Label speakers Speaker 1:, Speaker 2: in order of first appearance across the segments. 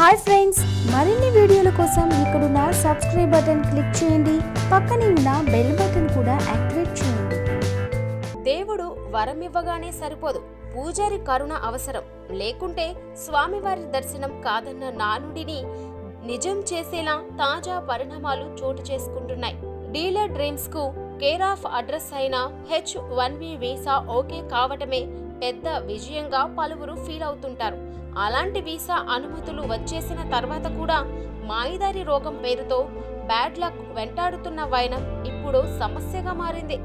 Speaker 1: hi friends మరిన్ని వీడియోల కోసం ఇక్కడున్న సబ్స్క్రైబ్ బటన్ క్లిక్ చేయండి పక్కనే ఉన్న బెల్ బటన్ కూడా యాక్టివేట్ చేయండి
Speaker 2: దేవుడు వరం ఇవ్వగానే సరిపోదు పూజారి కరుణ అవసరం లేకుంటే స్వామివారి దర్శనం కాదన్న నానుడిని నిజం చేసేలా తాజా పరిణామాలు చోటు చేసుకుంటున్నాయి డీలర్ డ్రీమ్స్ కు కేర్ ఆఫ్ అడ్రస్ అయిన H one B visa okay కావటమే పెద్ద విజయంగా పలువురు ఫీల్ అవుతుంటారు అలాంటి వీసా అనుమతులు వచ్చేసిన తర్వాత కూడా మాయిదారి రోగం పేరుతో బ్యాడ్ లక్ వెంటాడుతున్న వైనం ఇప్పుడు సమస్యగా మారింది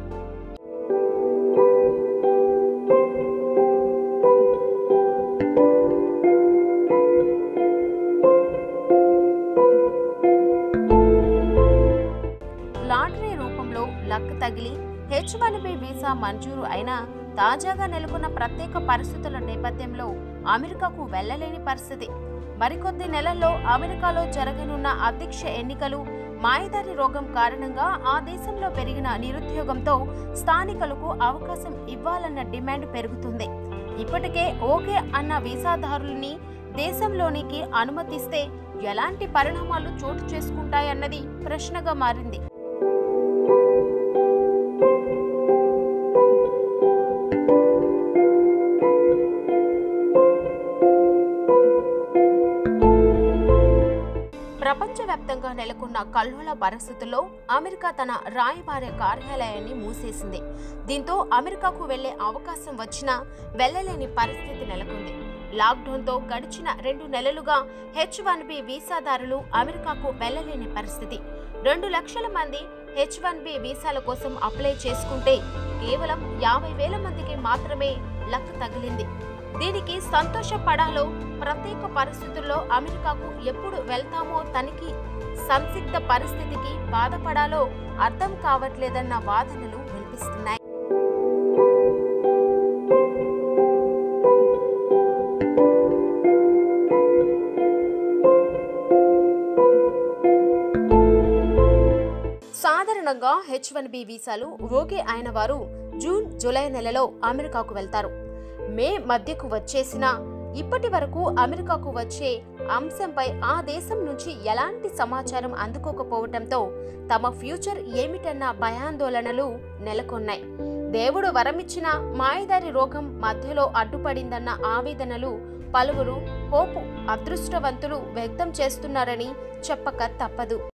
Speaker 2: లాటరీ రూపంలో లక్ తగిలి హెచ్ వన్ బి వీసా మంజూరు అయినా తాజాగా నెలకొన్న ప్రత్యేక పరిస్థితుల నేపథ్యంలో అమెరికాకు వెళ్లలేని పరిస్థితి మరికొద్ది నెలల్లో అమెరికాలో జరగనున్న అధ్యక్ష ఎన్నికలు మాయదారి రోగం కారణంగా ఆ దేశంలో పెరిగిన నిరుద్యోగంతో స్థానికులకు అవకాశం ఇవ్వాలన్న డిమాండ్ పెరుగుతుంది ఇప్పటికే ఓకే అన్న వీసాదారుల్ని దేశంలోనికి అనుమతిస్తే ఎలాంటి పరిణామాలు చోటు చేసుకుంటాయన్నది ప్రశ్నగా మారింది ప్రపంచవ్యాప్తంగా నెలకొన్న కల్లోల పరిస్థితుల్లో అమెరికా తన రాయబార కార్యాలయాన్ని మూసేసింది దీంతో అమెరికాకు వెళ్లే అవకాశం వచ్చినా వెళ్లలేని పరిస్థితి నెలకొంది లాక్డౌన్తో గడిచిన రెండు నెలలుగా హెచ్ వన్ బి వీసాదారులు అమెరికాకు వెళ్లలేని పరిస్థితి రెండు లక్షల మంది హెచ్ వన్ బి వీసాల కోసం అప్లై చేసుకుంటే కేవలం యాభై వేల మందికి మాత్రమే లక్ తగిలింది దీనికి సంతోషపడాలో ప్రత్యేక పరిస్థితుల్లో అమెరికాకు ఎప్పుడు వెళ్తామో తనకి సంసిగ్ధ పరిస్థితికి బాధపడాలో అర్థం కావట్లేదన్న వాదనలు వినిపిస్తున్నాయి సాధారణంగా హెచ్ వన్ బి వీసాలు ఓకే అయిన వారు జూన్ జూలై నెలలో అమెరికాకు వెళ్తారు మే మధ్యకు వచ్చేసిన ఇప్పటి వరకు అమెరికాకు వచ్చే అంశంపై ఆ దేశం నుంచి ఎలాంటి సమాచారం అందుకోకపోవటంతో తమ ఫ్యూచర్ ఏమిటన్న భయాందోళనలు నెలకొన్నాయి దేవుడు వరమిచ్చిన మాయదారి రోగం మధ్యలో అడ్డుపడిందన్న ఆవేదనలు పలువురు హోపు అదృష్టవంతులు వ్యక్తం చేస్తున్నారని చెప్పక తప్పదు